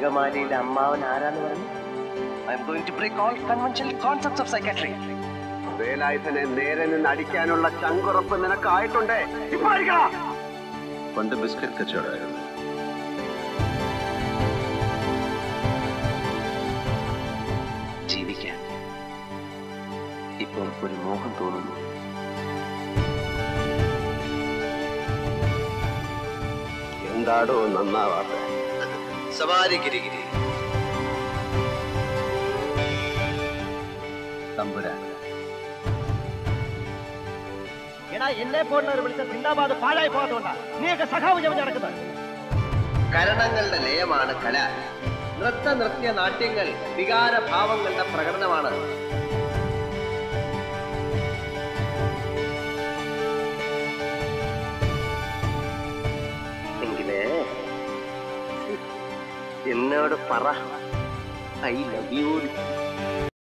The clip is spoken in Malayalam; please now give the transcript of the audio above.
അങ്കമാലിയിലെ അമ്മാവൻ ആരാന്ന് പറഞ്ഞു I am going to break all conventional concepts of psychiatry വേലായുധനെ നേരെ നിന്ന് അടിക്കാനുള്ള ചങ്കുറപ്പ് നിനക്കായിട്ടുണ്ടേ ഇപ്പൊ അടിക്കണം പണ്ട് ബിസ്ക്കറ്റ് കച്ചവടമായിരുന്നു ജീവിക്കാൻ ഇപ്പം ഒരു മോഹം തോന്നുന്നു എന്താടോ നന്നാവാത്ത സവാരി ഗിരിഗിരി തമ്പുരാൻ എടാ എന്നെ പോലുള്ളവർ വിളിച്ച സിന്ദാബാദ് പാഴായി പോകാത്തതുകൊണ്ടാ നീയൊക്കെ സഖാവ് ചമഞ്ഞ് നടക്കുന്നത് കരണങ്ങളുടെ ലയമാണ് കല നൃത്ത നൃത്യ നാട്യങ്ങൾ വികാര ഭാവങ്ങളുടെ പ്രകടനമാണ് എങ്കിലേ എന്നോട് പറ ഐ ലവ് യു